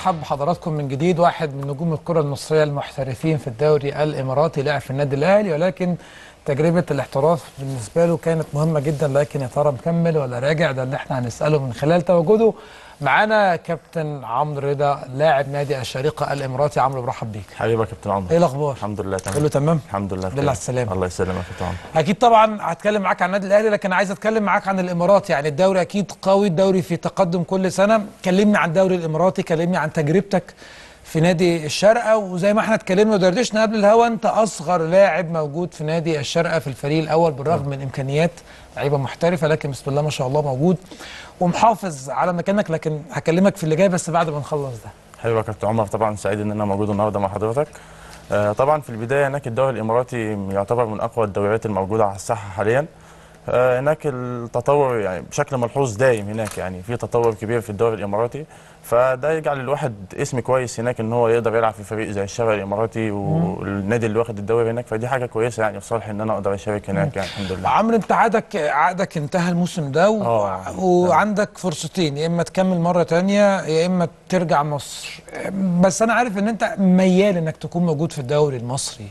برحب بحضراتكم من جديد واحد من نجوم الكرة المصرية المحترفين في الدوري الإماراتي لعب في النادي الأهلي ولكن تجربة الاحتراف بالنسبة له كانت مهمة جدا لكن يا ترى مكمل ولا راجع ده اللي احنا هنسأله من خلال تواجده معانا كابتن عمرو رضا لاعب نادي الشارقة الإماراتي عمرو برحب بيك حبيبي يا كابتن عمرو ايه الأخبار؟ الحمد لله تمام كله تمام؟ الحمد لله الحمد لله على السلامة. الله يسلمك يا كابتن عمرو اكيد طبعا هتكلم معاك عن النادي الاهلي لكن عايز اتكلم معاك عن الامارات يعني الدوري اكيد قوي الدوري في تقدم كل سنه كلمني عن الدوري الاماراتي كلمني عن تجربتك في نادي الشارقه وزي ما احنا اتكلمنا ودردشنا قبل الهوا انت اصغر لاعب موجود في نادي الشارقه في الفريق الاول بالرغم من امكانيات لعيبه محترفه لكن بسم الله ما شاء الله موجود ومحافظ على مكانك لكن هكلمك في اللي جاي بس بعد ما نخلص ده حبيبي يا كابتن عمر طبعا سعيد ان انا موجود النهارده مع حضرتك آه، طبعا في البدايه هناك الدوري الاماراتي يعتبر من اقوى الدوريات الموجوده على الساحه حاليا آه، هناك التطور يعني بشكل ملحوظ دايم هناك يعني في تطور كبير في الدوري الاماراتي فده يجعل الواحد اسم كويس هناك ان هو يقدر يلعب في فريق زي الشرق الاماراتي والنادي اللي واخد الدوري هناك فدي حاجه كويسه يعني في صالح ان انا اقدر اشارك هناك يعني الحمد لله عمرو انت عقدك عقدك انتهى الموسم ده و... آه. وعندك فرصتين يا اما تكمل مره تانية يا اما ترجع مصر بس انا عارف ان انت ميال انك تكون موجود في الدوري المصري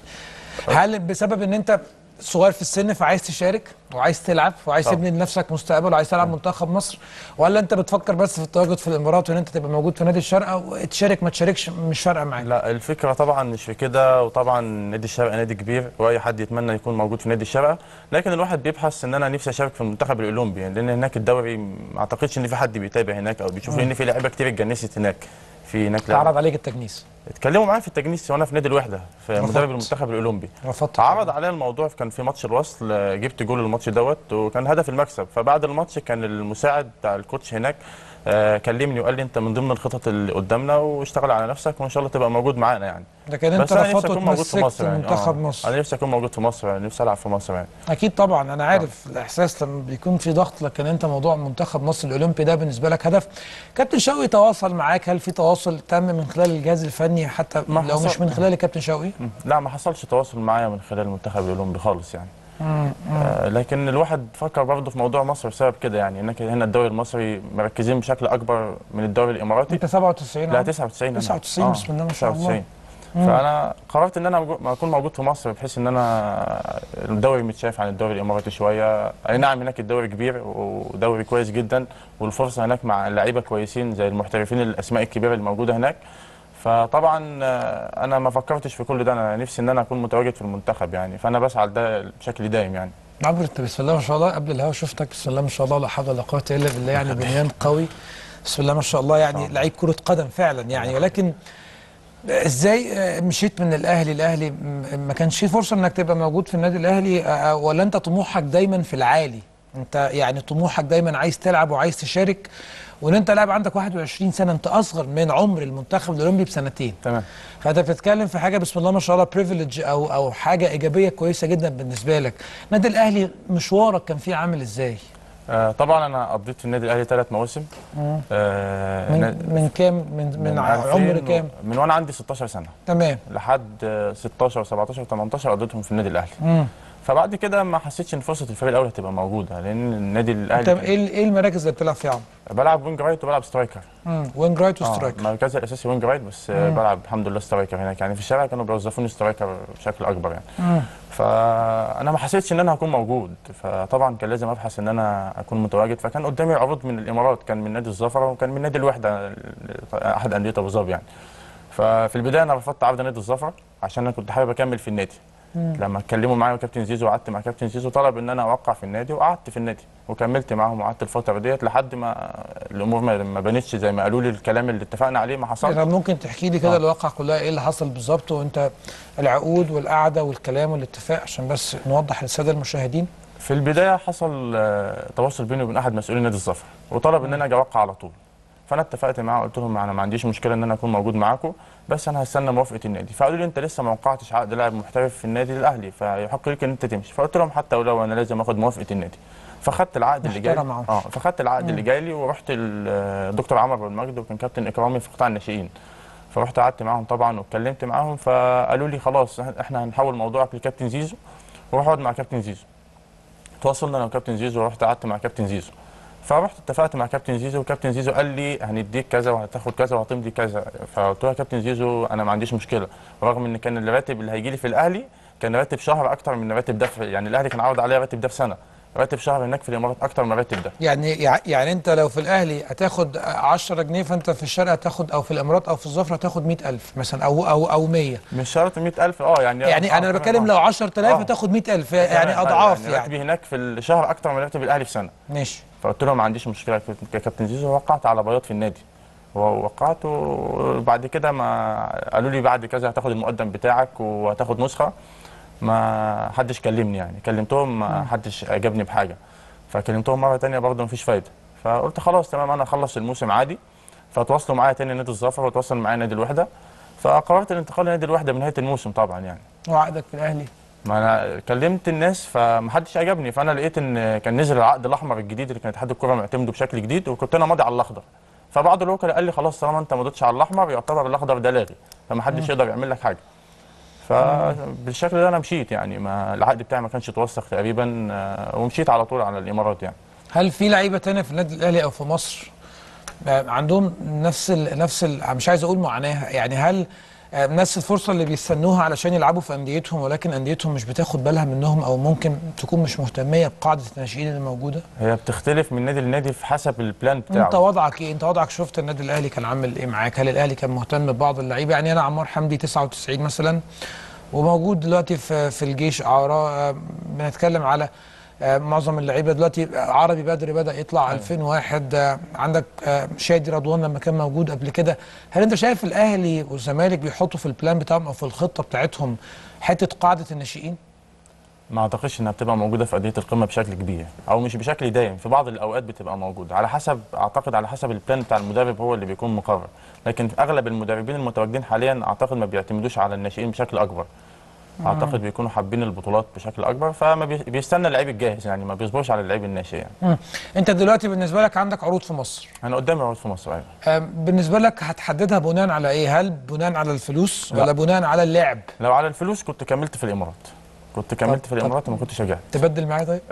هل بسبب ان انت صغير في السن فعايز تشارك وعايز تلعب وعايز طبعا. تبني لنفسك مستقبل وعايز تلعب منتخب مصر ولا انت بتفكر بس في التواجد في الامارات وان انت تبقى موجود في نادي الشارقه وتشارك ما تشاركش مش فارقه معاك لا الفكره طبعا مش في كده وطبعا نادي الشرقه نادي كبير واي حد يتمنى يكون موجود في نادي الشرقه لكن الواحد بيبحث ان انا نفسي اشارك في المنتخب الاولمبي لان هناك الدوري ما اعتقدش ان في حد بيتابع هناك او بيشوف ان في لعيبه كتير اتجنست هناك في هناك لعيبة. تعرض عليك التجنيس اتكلموا معايا في التجنيس وانا في نادي الوحده في رفضت. مدرب المنتخب الاولمبي رفضت عرض عليا الموضوع كان في ماتش الوصل آه، جبت جول الماتش دوت وكان هدف المكسب فبعد الماتش كان المساعد بتاع الكوتش هناك آه، كلمني وقال لي انت من ضمن الخطط اللي قدامنا واشتغل على نفسك وان شاء الله تبقى موجود معانا يعني لكن انت بس انا نفسي رفضت اكون موجود في وتمسكت مصر يعني منتخب آه. مصر انا نفسي اكون موجود في مصر يعني نفسي العب في مصر يعني اكيد طبعا انا عارف الاحساس لما بيكون في ضغط لكن انت موضوع منتخب مصر الاولمبي ده بالنسبه لك هدف كابتن شوقي تواصل معاك هل في تواصل تم من خلال الجهاز الفني حتى ما لو حصل. مش من خلال الكابتن شوقي لا ما حصلش تواصل معايا من خلال المنتخب الاولمبي خالص يعني آه لكن الواحد فكر برضه في موضوع مصر بسبب كده يعني هناك هنا الدوري المصري مركزين بشكل اكبر من الدوري الاماراتي انت 97 لا عام؟ 99 أنا. 99 بسم الله ما شاء الله 99. فانا قررت ان انا موجو- اكون موجود في مصر بحيث ان انا الدوري متشاف عن الدوري الاماراتي شويه اي نعم هناك الدوري كبير ودوري كويس جدا والفرصه هناك مع لعيبه كويسين زي المحترفين الاسماء الكبيره اللي موجوده هناك فطبعا آه، انا ما فكرتش في كل ده انا نفسي ان انا اكون متواجد في المنتخب يعني فانا بسعى لده بشكل دايم يعني عمرو انت بسم الله ما شاء الله قبل الهوا شفتك بسم الله ما شاء الله لا حول ولا قوه الا بالله يعني بنيان قوي بسم الله ما شاء الله يعني لعيب كره قدم فعلا يعني ولكن ازاي آه، مشيت من الاهلي الاهلي م- ما كانش في فرصه انك تبقى موجود في النادي الاهلي آه، ولا انت طموحك دايما في العالي انت يعني طموحك دايما عايز تلعب وعايز تشارك وان انت لاعب عندك 21 سنه انت اصغر من عمر المنتخب الاولمبي بسنتين تمام فانت بتتكلم في حاجه بسم الله ما شاء الله بريفليج او او حاجه ايجابيه كويسه جدا بالنسبه لك النادي الاهلي مشوارك كان فيه عامل ازاي آه طبعا انا قضيت في النادي الاهلي ثلاث مواسم آه من نا- من كام من من, 2000 عمر و- كام من وانا عندي 16 سنه تمام لحد آه، 16 17 18 قضيتهم في النادي الاهلي مم. فبعد كده ما حسيتش ان فرصه الفريق الاول هتبقى موجوده لان النادي انت الاهلي ايه ال- ايه المراكز اللي بتلعب فيها يا عمرو؟ بلعب وينج رايت وبلعب سترايكر مم. وينج رايت آه، وسترايكر مركزي الاساسي وينج رايت بس آه، بلعب الحمد لله سترايكر هناك يعني في الشارع كانوا بيوظفوني سترايكر بشكل اكبر يعني مم. فانا ما حسيتش ان انا هكون موجود فطبعا كان لازم ابحث ان انا اكون متواجد فكان قدامي عروض من الامارات كان من نادي الظفره وكان من نادي الوحده احد انديه ابو ظبي يعني ففي البدايه انا رفضت عرض نادي الظفره عشان انا كنت حابب اكمل في النادي لما اتكلموا معايا كابتن زيزو وقعدت مع كابتن زيزو طلب ان انا اوقع في النادي وقعدت في النادي وكملت معاهم وقعدت الفتره ديت لحد ما الامور ما ما بانتش زي ما قالوا لي الكلام اللي اتفقنا عليه ما حصلش طب ممكن تحكي لي كده آه. الواقع كلها ايه اللي حصل بالظبط وانت العقود والقعده والكلام والاتفاق عشان بس نوضح للساده المشاهدين في البدايه حصل آه، تواصل بيني وبين احد مسؤولين نادي الظفر وطلب ان انا اجي اوقع على طول فانا اتفقت معاه قلت لهم انا ما عنديش مشكله ان انا اكون موجود معاكم بس انا هستنى موافقه النادي فقالوا لي انت لسه ما وقعتش عقد لاعب محترف في النادي الاهلي فيحق لك ان انت تمشي فقلت لهم حتى ولو انا لازم اخد موافقه النادي فخدت العقد اللي جاي محترم معاهم. اه فخدت العقد اللي جاي لي ورحت الدكتور عمر بن مجد وكان كابتن اكرامي في قطاع الناشئين فرحت قعدت معاهم طبعا واتكلمت معاهم فقالوا لي خلاص احنا هنحول موضوعك لكابتن زيزو وروح اقعد مع كابتن زيزو تواصلنا انا وكابتن زيزو ورحت قعدت مع كابتن زيزو فرحت اتفقت مع كابتن زيزو وكابتن زيزو قال لي هنديك كذا وهتاخد كذا وهتمضي كذا فقلت له يا كابتن زيزو انا ما عنديش مشكله رغم ان كان الراتب اللي هيجي لي في الاهلي كان راتب شهر اكتر من الراتب ده في يعني الاهلي كان عرض عليا راتب ده في سنه راتب شهر هناك في الامارات اكتر من الراتب ده يعني يع- يعني انت لو في الاهلي هتاخد 10 جنيه فانت في الشرق هتاخد او في الامارات او في الظفر هتاخد 100000 مثلا او او او 100 مش شرط 100000 اه يعني يعني آه، انا تمام، بتكلم آه. لو 10000 آه. هتاخد 100000 يعني تمام، اضعاف يعني راتبي يعني هناك في الشهر اكتر من راتب الاهلي في سنه ماشي فقلت له ما عنديش مشكله يا كابتن زيزو وقعت على بياض في النادي ووقعت وبعد كده ما قالوا لي بعد كذا هتاخد المقدم بتاعك وهتاخد نسخه ما حدش كلمني يعني كلمتهم ما حدش اجابني بحاجه فكلمتهم مره تانية برضه مفيش فايده فقلت خلاص تمام انا اخلص الموسم عادي فتواصلوا معايا تاني نادي الظفر وتواصل معايا نادي الوحده فقررت الانتقال لنادي الوحده بنهايه الموسم طبعا يعني وعقدك في الاهلي ما انا كلمت الناس فمحدش عجبني فانا لقيت ان كان نزل العقد الاحمر الجديد اللي كان اتحاد الكره معتمده بشكل جديد وكنت انا ماضي على الاخضر فبعض الوكلاء قال لي خلاص طالما انت ما مضيتش على الاحمر يعتبر الاخضر ده لاغي فمحدش يقدر يعمل لك حاجه فبالشكل ده انا مشيت يعني ما العقد بتاعي ما كانش اتوثق تقريبا آه، ومشيت على طول على الامارات يعني هل في لعيبه تانية في النادي الاهلي او في مصر آه، عندهم نفس ال نفس ال مش عايز اقول معاناه يعني هل آه، نفس الفرصه اللي بيستنوها علشان يلعبوا في انديتهم ولكن انديتهم مش بتاخد بالها منهم او ممكن تكون مش مهتميه بقاعده الناشئين اللي موجوده هي بتختلف من نادي لنادي في حسب البلان بتاعه انت وضعك ايه انت وضعك شفت النادي الاهلي كان عامل ايه معاك هل الاهلي كان مهتم ببعض اللعيبه يعني انا عمار حمدي 99 مثلا وموجود دلوقتي في في الجيش اعاره آه، بنتكلم على آه، معظم اللعيبه دلوقتي عربي بدري بدا يطلع 2001 آه، عندك آه، شادي رضوان لما كان موجود قبل كده هل انت شايف الاهلي والزمالك بيحطوا في البلان بتاعهم او في الخطه بتاعتهم حته قاعده الناشئين ما اعتقدش انها بتبقى موجوده في انديه القمه بشكل كبير او مش بشكل دايم في بعض الاوقات بتبقى موجوده على حسب اعتقد على حسب البلان بتاع المدرب هو اللي بيكون مقرر لكن في اغلب المدربين المتواجدين حاليا اعتقد ما بيعتمدوش على الناشئين بشكل اكبر اعتقد بيكونوا حابين البطولات بشكل اكبر فما بي- بيستنى اللعيب الجاهز يعني ما بيصبرش على اللعيب الناشئ يعني مم. انت دلوقتي بالنسبه لك عندك عروض في مصر انا قدامي عروض في مصر ايوه آم، بالنسبه لك هتحددها بناء على ايه هل بناء على الفلوس لا. ولا بناء على اللعب لو على الفلوس كنت كملت في الامارات كنت كملت في طب- الامارات وما كنتش رجعت تبدل معايا طيب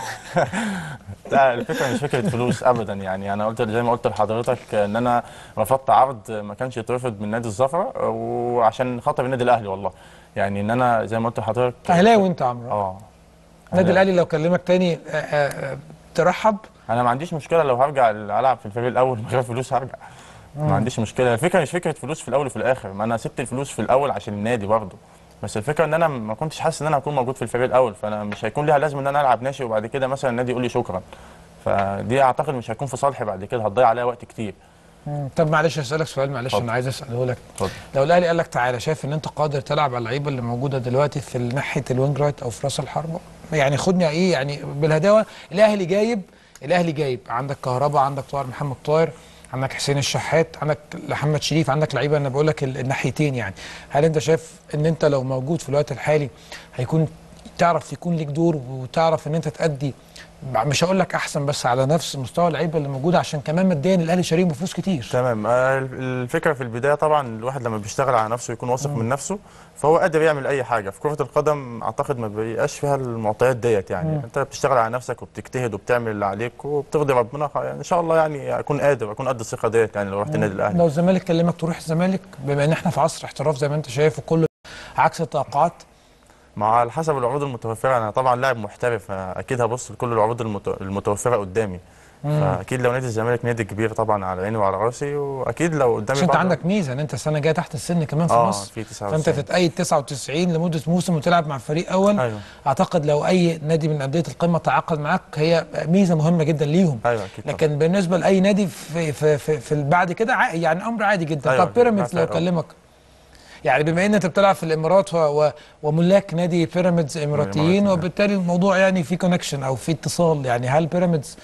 لا الفكره مش فكره فلوس ابدا يعني انا قلت زي ما قلت لحضرتك ان انا رفضت عرض ما كانش يترفض من نادي الزفره وعشان خاطر النادي الاهلي والله يعني ان انا زي ما قلت لحضرتك اهلاوي انت يا عمرو اه النادي أهلاوي. الاهلي لو كلمك تاني آه، آه، آه، ترحب انا ما عنديش مشكله لو هرجع العب في الفريق الاول من غير فلوس هرجع ما عنديش مشكله الفكره مش فكره فلوس في الاول وفي الاخر ما انا سبت الفلوس في الاول عشان النادي برضه بس الفكره ان انا ما كنتش حاسس ان انا هكون موجود في الفريق الاول فانا مش هيكون ليها لازمه ان انا العب ناشئ وبعد كده مثلا النادي يقول لي شكرا فدي اعتقد مش هيكون في صالحي بعد كده هتضيع عليا وقت كتير مم. طب معلش اسالك سؤال معلش اتفضل. انا عايز اساله لك اتفضل لو الاهلي قال لك تعالى شايف ان انت قادر تلعب على اللعيبه اللي موجوده دلوقتي في ناحيه الوينج رايت او في راس الحربه يعني خدني ايه يعني بالهداوه الاهلي جايب الاهلي جايب عندك كهربا عندك طاهر محمد طاهر عندك حسين الشحات عندك محمد شريف عندك لعيبه انا بقول لك ال- الناحيتين يعني هل انت شايف ان انت لو موجود في الوقت الحالي هيكون تعرف يكون ليك دور وتعرف ان انت تأدي مش هقول لك احسن بس على نفس مستوى اللعيبه اللي موجوده عشان كمان ماديا الاهلي شاريه بفلوس كتير تمام آه، الفكره في البدايه طبعا الواحد لما بيشتغل على نفسه يكون واثق من نفسه فهو قادر يعمل اي حاجه في كره القدم اعتقد ما بيبقاش فيها المعطيات ديت يعني مم. انت بتشتغل على نفسك وبتجتهد وبتعمل اللي عليك وبترضي ربنا خ- يعني ان شاء الله يعني اكون قادر اكون قد الثقه ديت يعني لو رحت النادي الاهلي لو الزمالك كلمك تروح الزمالك بما ان احنا في عصر احتراف زي ما انت شايف وكل عكس التوقعات مع على حسب العروض المتوفره انا طبعا لاعب محترف اكيد هبص لكل العروض المت- المتوفره قدامي فاكيد لو نادي الزمالك نادي كبير طبعا على عيني وعلى راسي واكيد لو قدامي عشان انت بعض- عندك ميزه ان انت السنه الجايه تحت السن كمان في اه مصر في 99 فانت تتأيد 99 لمده موسم وتلعب مع فريق اول ايوه اعتقد لو اي نادي من انديه القمه تعاقد معاك هي ميزه مهمه جدا ليهم ايوه اكيد طبعاً. لكن بالنسبه لاي نادي في في في, في بعد كده ع- يعني امر عادي جدا أيوة، طب بيراميدز لو مثلاً، آه. كلمك يعني بما ان انت بتلعب في الامارات و و وملاك نادي بيراميدز اماراتيين الإمارات، وبالتالي الموضوع يعني في كونكشن او في اتصال يعني هل بيراميدز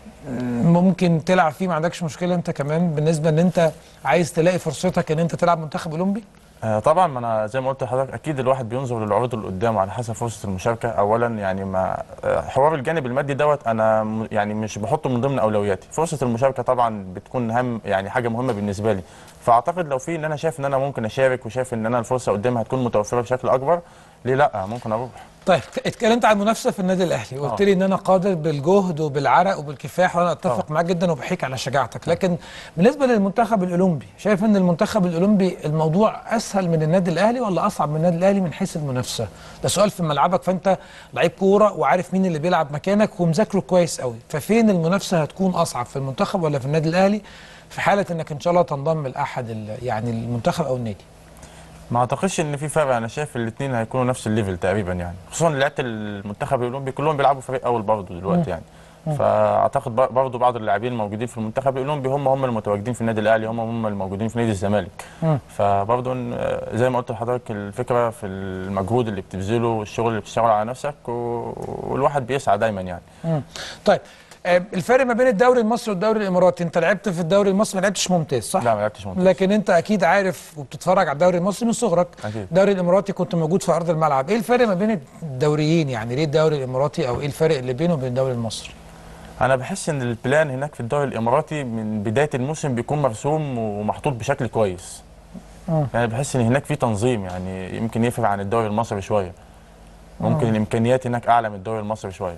ممكن تلعب فيه ما عندكش مشكله انت كمان بالنسبه ان انت عايز تلاقي فرصتك ان انت تلعب منتخب اولمبي آه، طبعا ما انا زي ما قلت لحضرتك اكيد الواحد بينظر للعروض اللي قدامه على حسب فرصه المشاركه اولا يعني ما آه، حوار الجانب المادي دوت انا م- يعني مش بحطه من ضمن اولوياتي فرصه المشاركه طبعا بتكون اهم يعني حاجه مهمه بالنسبه لي فاعتقد لو في ان انا شايف ان انا ممكن اشارك وشايف ان انا الفرصه قدامي هتكون متوفره بشكل اكبر ليه لا ممكن اروح طيب اتكلمت عن المنافسه في النادي الاهلي وقلت لي ان انا قادر بالجهد وبالعرق وبالكفاح وانا اتفق معاك جدا وبحيك على شجاعتك لكن بالنسبه للمنتخب الاولمبي شايف ان المنتخب الاولمبي الموضوع اسهل من النادي الاهلي ولا اصعب من النادي الاهلي من حيث المنافسه ده سؤال في ملعبك فانت لعيب كوره وعارف مين اللي بيلعب مكانك ومذاكره كويس قوي ففين المنافسه هتكون اصعب في المنتخب ولا في النادي الاهلي في حاله انك ان شاء الله تنضم لاحد ال- يعني المنتخب او النادي ما اعتقدش ان في فرق انا شايف الاثنين هيكونوا نفس الليفل تقريبا يعني خصوصا لعيبه المنتخب الاولمبي كلهم بيلعبوا فريق اول برضه دلوقتي يعني فاعتقد بر- برضه بعض اللاعبين الموجودين في المنتخب الاولمبي هم هم المتواجدين في النادي الاهلي هم هم الموجودين في نادي الزمالك مم. فبرضه إن- آه، زي ما قلت لحضرتك الفكره في المجهود اللي بتبذله والشغل اللي بتشتغل على نفسك و... والواحد بيسعى دايما يعني مم. طيب آه، الفرق ما بين الدوري المصري والدوري الاماراتي انت لعبت في الدوري المصري ما لعبتش ممتاز صح لا ما لعبتش ممتاز لكن انت اكيد عارف وبتتفرج على الدوري المصري من صغرك أكيد. الدوري الاماراتي كنت موجود في ارض الملعب ايه الفرق ما بين الدوريين يعني ليه الدوري الاماراتي او ايه الفرق اللي بينه وبين الدوري المصري انا بحس ان البلان هناك في الدوري الاماراتي من بدايه الموسم بيكون مرسوم ومحطوط بشكل كويس مم. يعني بحس ان هناك في تنظيم يعني يمكن يفرق عن الدوري المصري شويه ممكن الامكانيات هناك اعلى من الدوري المصري شويه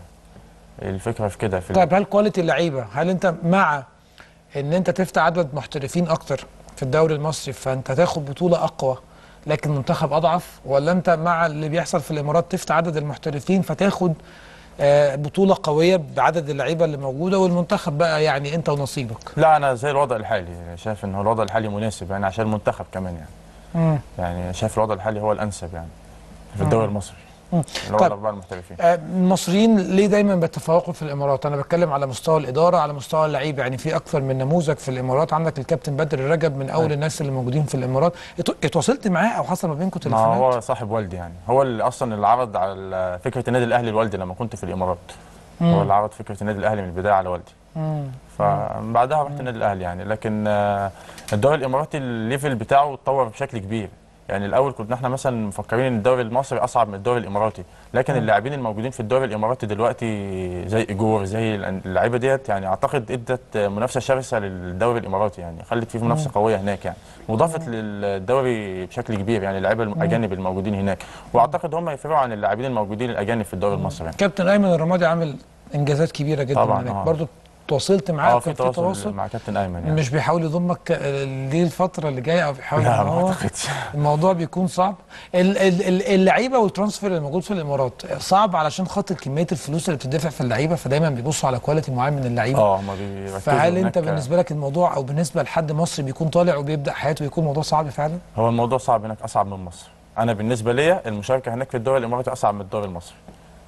الفكره في كده في طيب هل كواليتي اللعيبه هل انت مع ان انت تفتح عدد محترفين اكتر في الدوري المصري فانت تاخد بطوله اقوى لكن منتخب اضعف ولا انت مع اللي بيحصل في الامارات تفتح عدد المحترفين فتاخد آه، بطوله قويه بعدد اللعيبه اللي موجوده والمنتخب بقى يعني انت ونصيبك لا انا زي الوضع الحالي يعني شايف ان هو الوضع الحالي مناسب يعني عشان المنتخب كمان يعني مم. يعني شايف الوضع الحالي هو الانسب يعني في الدوري المصري مم. اللي هو طيب. الاربعه المحترفين آه، المصريين ليه دايما بيتفوقوا في الامارات انا بتكلم على مستوى الاداره على مستوى اللعيبه يعني في اكثر من نموذج في الامارات عندك الكابتن بدر رجب من اول أيوة. الناس اللي موجودين في الامارات اتو- اتواصلت معاه او حصل ما بينكم ما تليفونات هو صاحب والدي يعني هو اللي اصلا اللي عرض على فكره النادي الاهلي لوالدي لما كنت في الامارات هو اللي عرض فكره النادي الاهلي من البدايه على والدي مم. فبعدها رحت النادي الاهلي يعني لكن آه، الدوري الاماراتي الليفل بتاعه اتطور بشكل كبير يعني الاول كنا احنا مثلا مفكرين ان الدوري المصري اصعب من الدوري الاماراتي لكن اللاعبين الموجودين في الدوري الاماراتي دلوقتي زي ايجور زي اللعيبه ديت يعني اعتقد ادت منافسه شرسه للدوري الاماراتي يعني خلت فيه منافسه قويه هناك يعني وضافت للدوري بشكل كبير يعني اللعيبه الاجانب الموجودين هناك واعتقد هم يفرقوا عن اللاعبين الموجودين الاجانب في الدوري المصري يعني. كابتن ايمن الرمادي عامل انجازات كبيره جدا طبعاً، هناك آه. برضه تواصلت معاه اه وكان في تواصل مع كابتن ايمن يعني مش بيحاول يضمك آه، ليه الفتره اللي جايه او بيحاول لا إن ما هو اعتقدش الموضوع بيكون صعب ال- ال- ال- اللعيبه والترانسفير اللي موجود في الامارات صعب علشان خاطر كميه الفلوس اللي بتدفع في اللعيبه فدايما بيبصوا على كواليتي معين من اللعيبه اه ما بيركزوا فهل انت هناك- بالنسبه لك الموضوع او بالنسبه لحد مصري بيكون طالع وبيبدا حياته بيكون موضوع صعب فعلا؟ هو الموضوع صعب هناك اصعب من مصر انا بالنسبه ليا المشاركه هناك في الدوري الاماراتي اصعب من الدوري المصري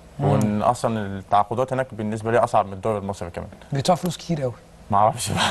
وان اصلا التعاقدات هناك بالنسبه لي اصعب من الدوري المصري كمان بيدفعوا فلوس كتير قوي ما اعرفش بقى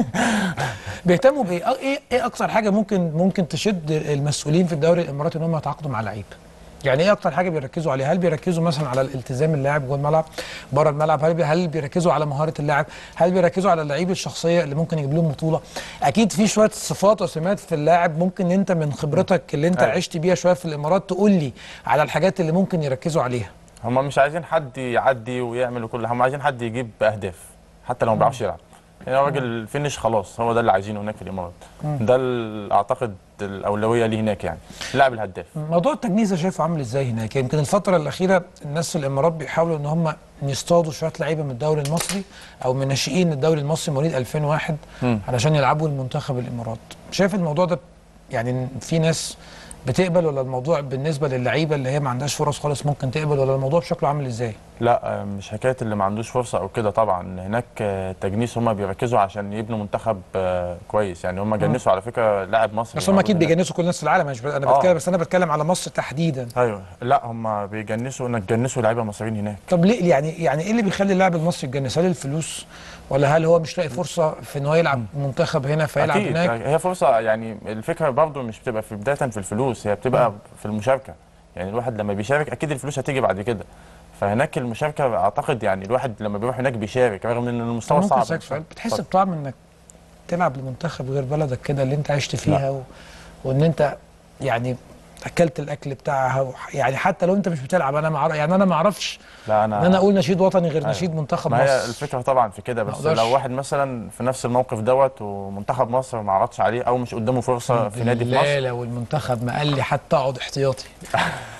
بيهتموا بايه؟ أه، ايه ايه اكتر حاجه ممكن ممكن تشد المسؤولين في الدوري الاماراتي ان هم يتعاقدوا مع لعيب؟ يعني ايه اكتر حاجه بيركزوا عليها؟ هل بيركزوا مثلا على الالتزام اللاعب جوه الملعب بره الملعب؟ هل بي- هل بيركزوا على مهاره اللاعب؟ هل بيركزوا على اللعيب الشخصيه اللي ممكن يجيب لهم بطوله؟ اكيد في شويه صفات وسمات في اللاعب ممكن انت من خبرتك اللي انت أيوة. عشت بيها شويه في الامارات تقول لي على الحاجات اللي ممكن يركزوا عليها. هم مش عايزين حد يعدي ويعمل وكل هم عايزين حد يجيب اهداف حتى لو ما بيعرفش يلعب يعني راجل فينش خلاص هو ده اللي عايزينه هناك في الامارات ده ال- اعتقد الاولويه ليه هناك يعني اللاعب الهداف موضوع التجنيس ده شايفه عامل ازاي هناك؟ يمكن الفترة الأخيرة الناس في الإمارات بيحاولوا إن هم يصطادوا شوية لعيبة من الدوري المصري أو من ناشئين الدوري المصري مواليد 2001 مم. علشان يلعبوا المنتخب الإمارات. شايف الموضوع ده يعني في ناس بتقبل ولا الموضوع بالنسبة للعيبة اللي هي ما عندهاش فرص خالص ممكن تقبل ولا الموضوع بشكله عامل ازاي؟ لا آه، مش حكايه اللي ما عندوش فرصه او كده طبعا هناك آه، تجنيس هم بيركزوا عشان يبنوا منتخب آه، كويس يعني هم جنسوا على فكره لاعب مصري بس هم أكيد موجود هناك. بيجنسوا كل الناس في العالم مش ب- أنا آه. بتكلم بس أنا بتكلم على مصر تحديدا. ايوه لا هم بيجنسوا انك تجنسوا لعيبه مصريين هناك طب ليه يعني يعني ايه اللي بيخلي اللاعب المصري يتجنس؟ هل الفلوس ولا هل هو مش لاقي فرصه في ان هو يلعب منتخب هنا فيلعب اكيد هناك؟ هي فرصه يعني الفكره برضو مش بتبقى في بدايه في الفلوس هي بتبقى في المشاركه يعني الواحد لما بيشارك اكيد الفلوس هتيجي بعد كده فهناك المشاركه اعتقد يعني الواحد لما بيروح هناك بيشارك رغم ان المستوى ممكن صعب اسالك سؤال بتحس اتفضل. بطعم انك تلعب لمنتخب غير بلدك كده اللي انت عشت فيها و... وان انت يعني اكلت الاكل بتاعها و... يعني حتى لو انت مش بتلعب انا ما يعني انا ما اعرفش لا ان انا انا اقول نشيد وطني غير أيوة. نشيد منتخب ما هي مصر الفكره طبعا في كده بس أقدرش. لو واحد مثلا في نفس الموقف دوت ومنتخب مصر ما عرضش عليه او مش قدامه فرصه في نادي في بالله مصر لو المنتخب ما قال لي حتى اقعد احتياطي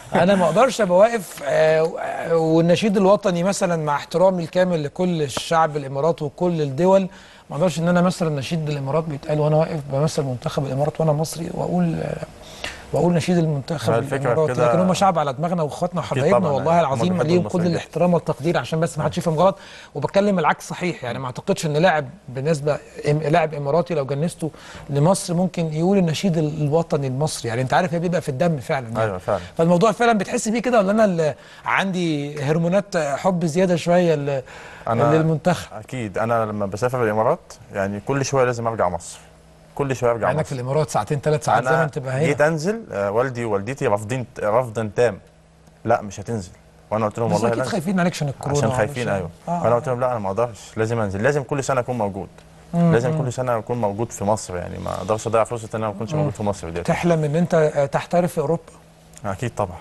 انا ما اقدرش ابقى واقف آه، والنشيد الوطني مثلا مع احترامي الكامل لكل الشعب الامارات وكل الدول ما اقدرش ان انا مثلا نشيد الامارات بيتقال وانا واقف بمثل منتخب الامارات وانا مصري واقول آه، واقول نشيد المنتخب ما الفكرة في الامارات كده- لكن هم شعب على دماغنا واخواتنا وحبايبنا طبعاً، والله هم العظيم بيحبوا ليهم كل المصريين. الاحترام والتقدير عشان بس ما حدش يفهم غلط وبتكلم العكس صحيح يعني ما اعتقدش ان لاعب بالنسبه إم- لاعب اماراتي لو جنسته لمصر ممكن يقول النشيد ال- الوطني المصري يعني انت عارف هي بيبقى في الدم فعلا يعني. ايوه فعلا فالموضوع فعلا بتحس بيه كده ولا انا اللي عندي هرمونات حب زياده شويه ل- أنا- للمنتخب اكيد انا لما بسافر الامارات يعني كل شويه لازم ارجع مصر كل شويه ارجع عينك في مصر الامارات ساعتين ثلاث ساعات زي ما انا انت تبقى جيت هنا انزل آه، والدي ووالدتي رافضين رفضا تام لا مش هتنزل وانا قلت لهم بس والله اكيد لازم. خايفين عليك عشان الكورونا عشان وعلشان- خايفين ايوه آه. فانا قلت لهم لا انا ما اقدرش لازم انزل لازم كل سنه اكون موجود لازم كل سنه اكون موجود في مصر يعني ما اقدرش اضيع فرصه ان انا ما اكونش موجود في مصر ديت تحلم ان انت آه، تحترف في اوروبا اكيد طبعا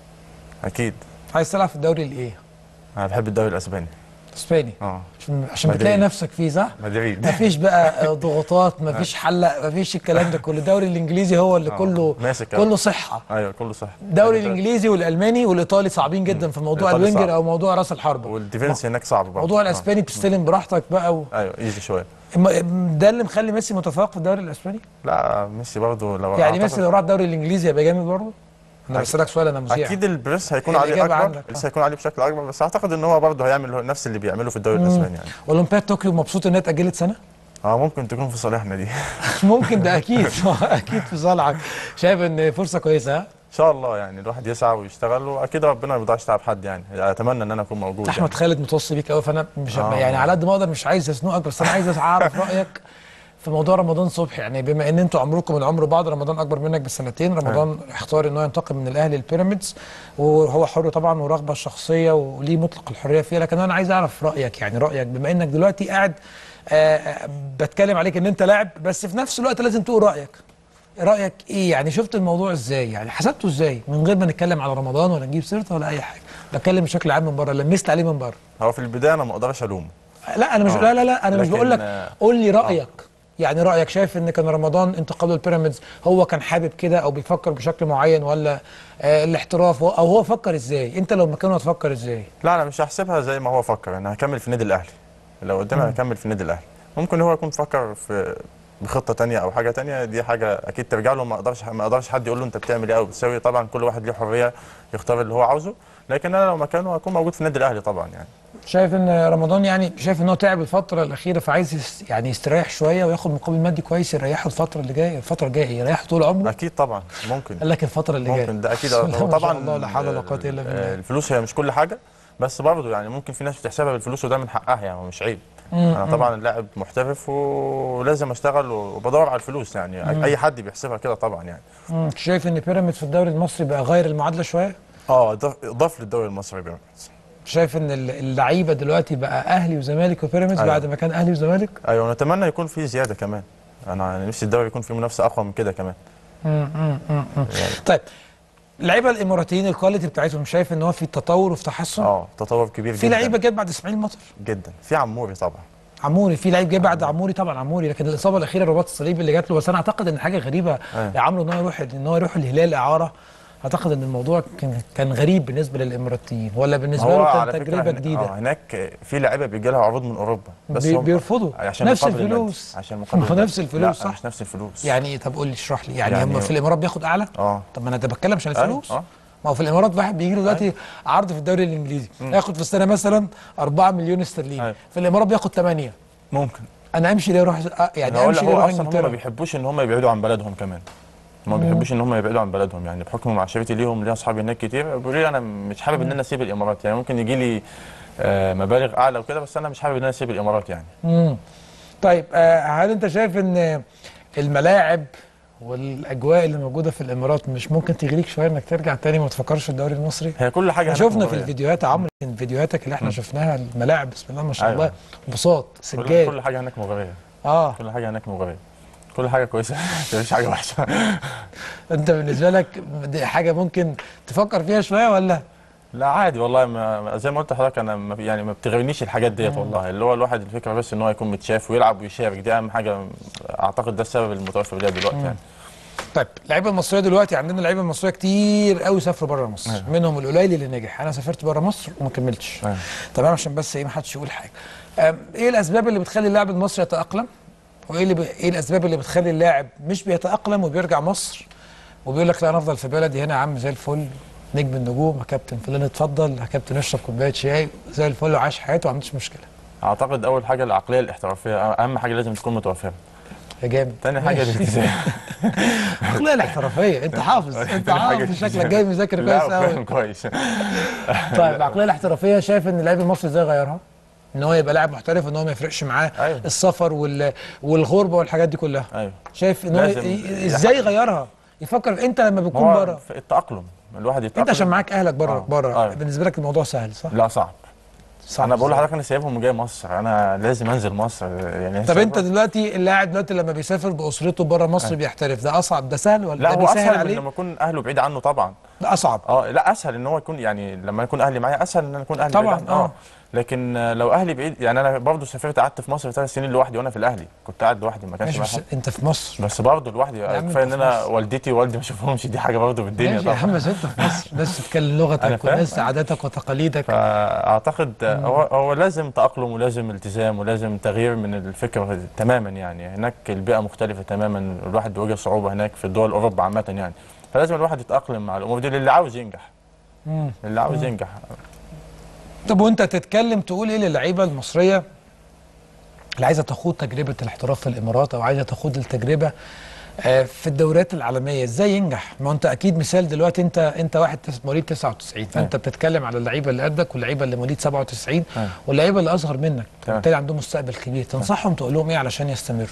اكيد عايز تلعب في الدوري الايه انا بحب الدوري الاسباني اسباني اه عشان عشان مدريد. بتلاقي نفسك فيه صح مدريد مفيش بقى آه، ضغوطات مفيش حلق مفيش الكلام ده كله الدوري الانجليزي هو اللي آه، كله ماسك كله صحه ايوه كله صح الدوري يعني الانجليزي والالماني والايطالي صعبين جدا في موضوع الإيطالي الوينجر صعب. او موضوع راس الحربه والديفنس هناك صعب برضه موضوع آه. الاسباني بتستلم براحتك بقى و... ايوه ايزي شويه الم- ده اللي مخلي ميسي متفوق في الدوري الاسباني لا ميسي برضه لو يعني أعتقد- ميسي لو راح الدوري الانجليزي يبقى جامد برضه انا أكيد. بسالك سؤال انا مذيع اكيد البريس هيكون هي عليه الإجابة اكبر عندك، البريس آه. هيكون عليه بشكل اكبر بس اعتقد ان هو برضه هيعمل نفس اللي بيعمله في الدوري الاسباني يعني اولمبياد طوكيو مبسوط انها اتاجلت سنه اه ممكن تكون في صالحنا دي ممكن ده اكيد اكيد في صالحك شايف ان فرصه كويسه ها ان شاء الله يعني الواحد يسعى ويشتغل واكيد ربنا ما يضيعش تعب حد يعني اتمنى ان انا اكون موجود يعني. احمد خالد متوصي بيك قوي فانا مش آه. يعني على قد ما اقدر مش عايز ازنقك بس انا عايز اعرف رايك في موضوع رمضان صبحي يعني بما ان انتوا عمركم من عمر بعض رمضان اكبر منك بسنتين رمضان اختار ان هو ينتقل من الاهلي للبيراميدز وهو حر طبعا ورغبه شخصيه وليه مطلق الحريه فيها لكن انا عايز اعرف رايك يعني رايك بما انك دلوقتي قاعد آه، آه، بتكلم عليك ان انت لاعب بس في نفس الوقت لازم تقول رايك رايك ايه يعني شفت الموضوع ازاي يعني حسبته ازاي من غير ما نتكلم على رمضان ولا نجيب سيرته ولا اي حاجه بتكلم بشكل عام من بره لمست عليه من بره هو في البدايه انا ما اقدرش الومه لا انا مش آه. لا لا لا انا مش لكن، بقول لك آه، قول لي رايك يعني رايك شايف ان كان رمضان انتقاله البيراميدز هو كان حابب كده او بيفكر بشكل معين ولا آه الاحتراف او هو فكر ازاي انت لو مكانه هتفكر ازاي لا انا مش هحسبها زي ما هو فكر انا هكمل في النادي الاهلي لو قدامي هكمل في النادي الاهلي ممكن هو يكون فكر في بخطه تانية او حاجه تانية دي حاجه اكيد ترجع له ما اقدرش ما اقدرش حد يقول له انت بتعمل ايه او بتسوي طبعا كل واحد ليه حريه يختار اللي هو عاوزه لكن انا لو مكانه هكون موجود في النادي الاهلي طبعا يعني شايف ان رمضان يعني شايف ان هو تعب الفتره الاخيره فعايز يس- يعني يستريح شويه وياخد مقابل مادي كويس يريحه الفتره اللي جايه الفتره الجايه يريحه طول عمره اكيد طبعا ممكن قال لك الفتره اللي جايه ممكن ده اكيد بسم الله هو ما شاء طبعا الله لا حول ولا قوه الا بالله الفلوس هي مش كل حاجه بس برضه يعني ممكن في ناس بتحسبها بالفلوس وده من حقها يعني هو مش عيب انا طبعا لاعب محترف ولازم اشتغل وبدور على الفلوس يعني اي حد بيحسبها كده طبعا يعني مم. شايف ان بيراميدز في الدوري المصري بقى غير المعادله شويه اه ضاف- ضاف للدوري المصري بيراميدز شايف ان ال- اللعيبه دلوقتي بقى اهلي وزمالك وبيراميدز أيوة. بعد ما كان اهلي وزمالك ايوه ونتمنى يكون في زياده كمان انا نفسي الدوري يكون فيه منافسه اقوى من كده كمان يعني اللعيبه الاماراتيين الكواليتي بتاعتهم شايف ان هو في تطور وفي تحسن اه تطور كبير في جدا لعيبه جت بعد اسماعيل مطر جدا في عموري طبعا عموري في لعيب جه بعد عموري طبعا عموري لكن الاصابه الاخيره الرباط الصليبي اللي جات له بس انا اعتقد ان حاجه غريبه أيوة. يا عمرو ان هو يروح ان هو يروح الهلال اعاره اعتقد ان الموضوع كان كان غريب بالنسبه للاماراتيين ولا بالنسبه له على كان فكرة تجربه هن- جديده اه هناك في لعيبه بيجي لها عروض من اوروبا بس بي- هم بيرفضوا عشان نفس مقابل المادي. الفلوس عشان مقابل ما هو المادي. نفس الفلوس لا صح مش نفس الفلوس يعني إيه؟ طب قول لي اشرح لي يعني, يعني هم في الامارات بياخد اعلى اه طب ما انا ده بتكلم عشان أيوة، الفلوس اه ما هو في الامارات واحد بيجي له دلوقتي عرض في الدوري الانجليزي ياخد في السنه مثلا 4 مليون استرليني أيوة. في الامارات بياخد 8 ممكن انا امشي ليه اروح آه، يعني هو, امشي ليه هو اروح اصلا هم ما انجلترا بيحبوش ان هم يبعدوا عن بلدهم كمان ما بيحبوش ان هم يبعدوا عن بلدهم يعني بحكم معاشرتي ليهم ليا اصحابي هناك كتير بيقولوا لي انا مش حابب ان انا اسيب الامارات يعني ممكن يجي لي آه، مبالغ اعلى وكده بس انا مش حابب ان انا اسيب الامارات يعني مم. طيب آه، هل انت شايف ان الملاعب والاجواء اللي موجوده في الامارات مش ممكن تغريك شويه انك ترجع تاني ما تفكرش في الدوري المصري؟ هي كل حاجه احنا هناك شفنا في مغرية. الفيديوهات يا عمرو من فيديوهاتك اللي احنا شفناها الملاعب بسم الله ما شاء أيوة. الله بساط كل, سجاد كل حاجه هناك مغريه اه كل حاجه هناك مغريه كل حاجه كويسه مفيش حاجه وحشه انت بالنسبه لك دي حاجه ممكن تفكر فيها شويه ولا؟ لا عادي والله ما زي ما قلت لحضرتك انا ما يعني ما بتغرينيش الحاجات ديت والله اللي هو الواحد الفكره بس ان هو يكون متشاف ويلعب ويشارك دي اهم حاجه اعتقد ده السبب المتوفر ليا دلوقتي يعني طيب اللعيبه المصريه دلوقتي عندنا لعيبه مصريه كتير قوي سافروا بره مصر أيوة. منهم القليل اللي نجح انا سافرت بره مصر وما كملتش أيوة. تمام عشان بس ايه ما حدش يقول حاجه أم، ايه الاسباب اللي بتخلي اللاعب المصري يتاقلم وايه اللي ب... ايه الاسباب اللي بتخلي اللاعب مش بيتاقلم وبيرجع مصر وبيقول لك لا انا افضل في بلدي هنا يا عم زي الفل نجم النجوم يا كابتن فلان اتفضل يا كابتن اشرب كوبايه شاي زي الفل وعاش حياته وما عندوش مشكله اعتقد اول حاجه العقليه الاحترافيه اهم حاجه لازم تكون متوفره يا جامد تاني حاجه ماشي. الالتزام العقليه احترافيه انت حافظ انت تاني حاجة حافظ شكلك الالتزام. جاي مذاكر لا كويس قوي فاهم كويس طيب العقليه الاحترافيه شايف ان اللاعب المصري ازاي يغيرها؟ ان هو يبقى لاعب محترف ان هو ما يفرقش معاه أيوة. السفر وال... والغربه والحاجات دي كلها ايوه شايف ان هو لازم ي- ازاي يغيرها؟ يفكر انت لما ما بتكون هو بره في التاقلم الواحد يتاقلم انت عشان معاك اهلك بره آه. بره أيوة. بالنسبه لك الموضوع سهل صح؟ لا صعب صعب انا بقول إزاي؟ لحضرتك انا سايبهم وجاي مصر انا لازم انزل مصر يعني طب انت السفر- دلوقتي اللاعب دلوقتي لما بيسافر باسرته بره مصر بيحترف ده اصعب ده سهل ولا لا ده هو بيسهل اسهل من عليه؟ لما يكون اهله بعيد عنه طبعا ده اصعب اه لا اسهل ان هو يكون يعني لما يكون اهلي معايا اسهل ان انا اكون اهلي طبعاً، بعيد آه. اه لكن آه، لو اهلي بعيد يعني انا برضه سافرت قعدت في مصر ثلاث سنين لوحدي وانا في الاهلي كنت قاعد لوحدي ما كانش ماشي معايا بس حد انت في مصر بس برضه لوحدي عم كفايه أنت ان في انا مصر. والدتي ووالدي ما اشوفهمش دي حاجه برضه بالدنيا ماشي يا طبعا عم بس انت في مصر ناس تتكلم أنا لغتك فاهم. وناس عاداتك وتقاليدك فاعتقد آه، هو هو لازم تاقلم ولازم التزام ولازم تغيير من الفكره تماما يعني هناك البيئه مختلفه تماما الواحد بيواجه صعوبه هناك في الدول اوروبا عامه يعني فلازم الواحد يتاقلم مع الامور دي اللي عاوز ينجح مم. اللي عاوز ينجح طب وانت تتكلم تقول ايه للعيبه المصريه اللي عايزه تخوض تجربه الاحتراف في الامارات او عايزه تخوض التجربه آه، في الدوريات العالميه ازاي ينجح؟ ما هو انت اكيد مثال دلوقتي انت انت واحد تس- مواليد 99 فانت بتتكلم على اللعيبه اللي قدك واللعيبه اللي مواليد 97 أيوة. واللعيبه اللي اصغر منك تمام. بالتالي عندهم مستقبل كبير تنصحهم تقول لهم ايه علشان يستمروا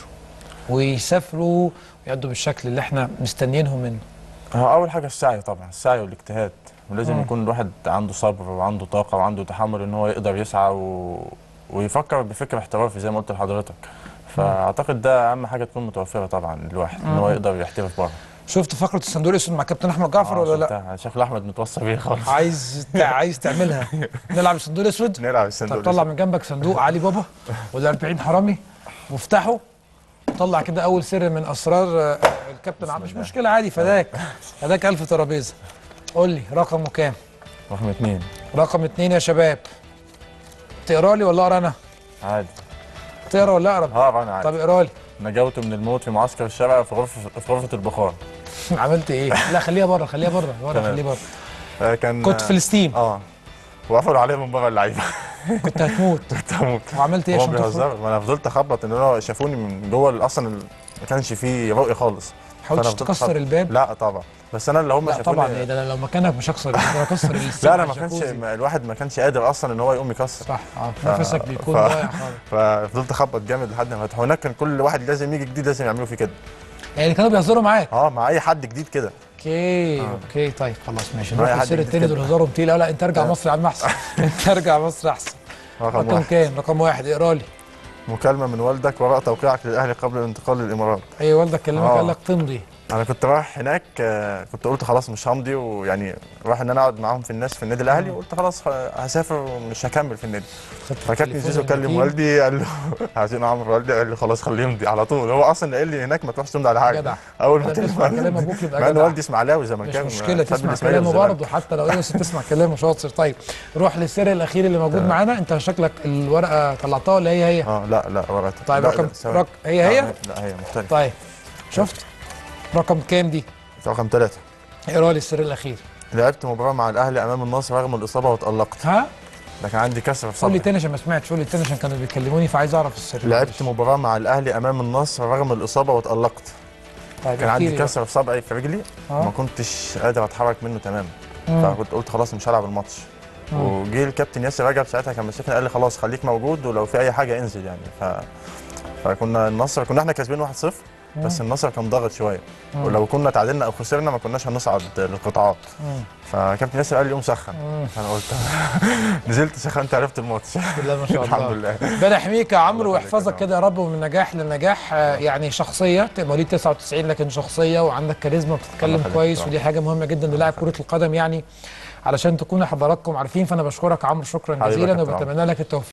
ويسافروا ويأدوا بالشكل اللي احنا مستنيينهم منه هو اول حاجه السعي طبعا السعي والاجتهاد ولازم مم. يكون الواحد عنده صبر وعنده طاقه وعنده تحمل ان هو يقدر يسعى و... ويفكر بفكر احترافي زي ما قلت لحضرتك فاعتقد ده اهم حاجه تكون متوفره طبعا للواحد ان هو مم. يقدر يحترف بره شفت فقره الصندوق الاسود مع كابتن احمد جعفر آه، ولا لا؟ شفتها. شكل احمد متوصى بيه خالص عايز عايز تعملها نلعب الصندوق الاسود نلعب الصندوق طب طلع من جنبك صندوق علي بابا ولا 40 حرامي وافتحه طلع كده اول سر من اسرار آه، الكابتن عم مش الله. مشكله عادي فداك فداك الف ترابيزه قول لي رقمه كام رقم اثنين رقم اتنين يا شباب تقرا لي ولا اقرا انا عادي تقرا ولا اقرا اه انا عادي طب اقرا لي نجوت من الموت في معسكر الشرع في غرفه في غرفه البخار عملت ايه لا خليها بره خليها بره بره تمام. خليها بره آه، كان كنت في الستيم اه وقفلوا عليه من بره اللعيبه كنت هتموت كنت هموت وعملت ايه هو عشان تخرج بيهزر ما انا فضلت اخبط ان هو شافوني من جوه ال- اصلا ال- ما كانش فيه رؤيه خالص حاولتش فأنا فضلت تكسر أخبط. الباب لا طبعا بس انا اللي هم لا شافوني طبعا ايه ده أنا لو مكانك مش هكسر الباب انا هكسر الستيم لا انا على ما كانش الجاكوزي. ما الواحد ما كانش قادر اصلا ان هو يقوم يكسر صح اه ف- نفسك بيكون ف- ضايع خالص ففضلت اخبط جامد لحد ما فتحوا هناك كان كل واحد لازم يجي جديد لازم يعملوا فيه كده يعني كانوا بيهزروا معاك اه مع اي حد جديد كده اوكي اوكي طيب خلاص ماشي معايا نروح حد السر جديد التاني كده. دول هزارهم تقيل أوي. لا انت ارجع آه. مصر يا عم احسن انت ارجع مصر احسن رقم رقم واحد كام رقم واحد اقرا لي مكالمه من والدك وراء توقيعك للاهلي قبل الانتقال للامارات اي والدك كلمك آه. قال لك تمضي انا كنت رايح هناك آه، كنت قلت خلاص مش همضي ويعني رايح ان انا اقعد معاهم في الناس في النادي الاهلي وقلت خلاص آه، هسافر ومش هكمل في النادي خدت فكابتن التليفون زيزو كلم المتين. والدي قال له عايزين عمرو والدي قال لي خلاص خليه يمضي على طول هو اصلا قال لي هناك ما تروحش تمضي على حاجه جدع اول ما لما تسمع تسمع كلام ابوك يبقى مع ان جدع والدي اسماعيلاوي زمان مش كان مشكله بحب تسمع الإسماعيلي كلامه والزمالك. برضه حتى لو ايه بس تسمع كلامه شاطر طيب روح للسر الاخير اللي موجود تمام. معانا انت شكلك الورقه طلعتها ولا هي هي اه لا لا ورقتها طيب لا، رقم لا، ثواني. رق... هي هي آه، لا هي مختلفه طيب شفت رقم كام دي رقم ثلاثة اقرا لي السر الاخير لعبت مباراة مع الأهلي أمام النصر رغم الإصابة وتألقت ها ده كان عندي كسر في قول لي صدري تاني عشان ما سمعتش قول لي تاني عشان كانوا بيكلموني فعايز اعرف السر لعبت مباراة مع الأهلي أمام النصر رغم الإصابة وتألقت طيب كان احكي عندي لي بقى. كسر في صبعي في رجلي آه. ما كنتش قادر أتحرك منه تماما مم. فكنت قلت خلاص مش هلعب الماتش مم. وجه الكابتن ياسر رجب ساعتها كان ماسكني قال لي خلاص خليك موجود ولو في أي حاجة انزل يعني ف... فكنا النصر كنا احنا كاسبين 1-0 بس النصر كان ضاغط شويه مم. ولو كنا تعادلنا او خسرنا ما كناش هنصعد للقطاعات مم. فكابتن ياسر قال لي قوم سخن مم. انا قلت نزلت سخنت عرفت الماتش بسم الله ما شاء الله الحمد لله ربنا يحميك يا عمرو الله يخليك ويحفظك يا كده يا رب ومن نجاح لنجاح آه، يعني شخصيه ت- مواليد 99 لكن شخصيه وعندك كاريزما الله وبتتكلم يخليك كويس طبعا. ودي حاجه مهمه جدا للاعب كره القدم يعني علشان تكونوا حضراتكم عارفين فانا بشكرك يا عمرو شكرا حبيبك جزيلا يا كابتن وبتمنى لك التوفيق